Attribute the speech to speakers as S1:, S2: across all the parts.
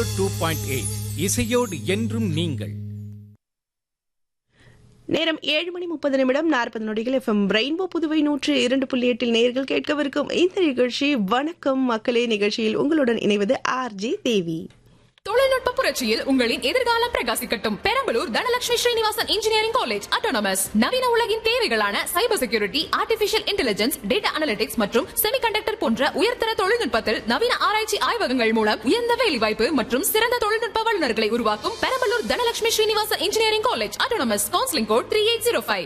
S1: zero two point eight இசையோடு என்றும் நீங்கள்
S2: நேரம் ஏழு மணி முப்பது நிமிடம் நாற்பது நொடிகள் எஃப்எம் ரெயின்போ புதுவை நூற்று இரண்டு புள்ளி எட்டில் நேர்கள் கேட்கவிருக்கும் இந்த நிகழ்ச்சி வணக்கம் மக்களே நிகழ்ச்சியில் உங்களுடன் இணைவது ஆர்ஜே தேவி
S3: தொழில்நுட்ப புரட்சியில் உங்களின் எதிர்காலம் பிரகாசிக்கட்டும் Perambalur Dhanalakshmi Srinivasan engineering college autonomous நவீன உலகின் தேவைகளான cyber security artificial intelligence data analytics மற்றும் செமிகண்டக்டர் போன்ற உயர்தர தொழில்நுட்பத்தில் நவீன ஆராய்ச்சி ஆய்வகங்கள் மூலம் உயர்ந்த வேலைவாய்ப்பு மற்றும் சிறந்த தொழில்நுட்ப வல்லுநர்களை உருவாக்கும் Perambalur Dhanalakshmi Srinivasan engineering college autonomous counselling code three eight zero five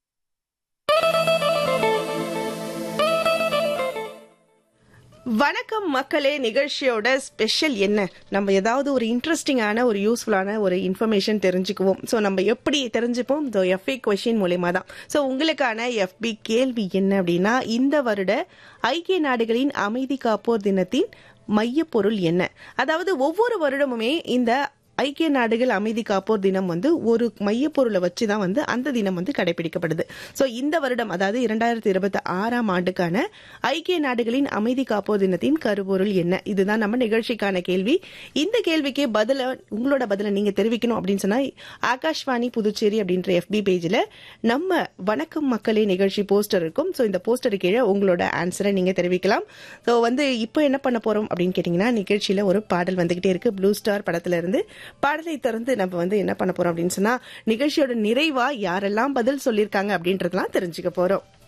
S2: வணக்கம் மக்களே நிகழ்ச்சியோட ஸ்பெஷல் என்ன நம்ம ஏதாவது ஒரு இன்ட்ரெஸ்டிங்கான ஒரு யூஸ்ஃபுல்லான ஒரு இன்ஃபர்மேஷன் தெரிஞ்சுக்குவோம் ஸோ நம்ம எப்படி தெரிஞ்சுப்போம் இந்த எஃப்ஏ கொஷின் மூலயமா தான் ஸோ உங்களுக்கான எஃபி கேள்வி என்ன அப்படின்னா இந்த வருட ஐக்கிய நாடுகளின் அமைதி காப்போர் தினத்தின் மையப்பொருள் என்ன அதாவது ஒவ்வொரு வருடமுமே இந்த ஐக்கிய நாடுகள் அமைதி காப்போர் தினம் வந்து ஒரு மையப்பொருளை வச்சு தான் வந்து அந்த தினம் வந்து கடைபிடிக்கப்படுது ஸோ இந்த வருடம் அதாவது இரண்டாயிரத்தி இருபத்தி ஆறாம் ஆண்டுக்கான ஐக்கிய நாடுகளின் அமைதி காப்போர் தினத்தின் கருப்பொருள் என்ன இதுதான் நம்ம நிகழ்ச்சிக்கான கேள்வி இந்த கேள்விக்கு பதில உங்களோட பதில நீங்க தெரிவிக்கணும் அப்படின்னு சொன்னா ஆகாஷ்வாணி புதுச்சேரி அப்படின்ற எஃபி பேஜ்ல நம்ம வணக்கம் மக்களே நிகழ்ச்சி போஸ்டர் இருக்கும் ஸோ இந்த போஸ்டர் கீழே உங்களோட ஆன்சரை நீங்க தெரிவிக்கலாம் ஸோ வந்து இப்போ என்ன பண்ண போறோம் அப்படின்னு கேட்டீங்கன்னா நிகழ்ச்சியில ஒரு பாடல் வந்துகிட்டே இருக்கு ப்ளூ ஸ்டார் படத்துல இருந்து பாடலை திறந்து நம்ம வந்து என்ன பண்ண போறோம் அப்படின்னு சொன்னா நிகழ்ச்சியோட நிறைவா யாரெல்லாம் பதில் சொல்லியிருக்காங்க அப்படின்றதெல்லாம் தெரிஞ்சுக்க போறோம்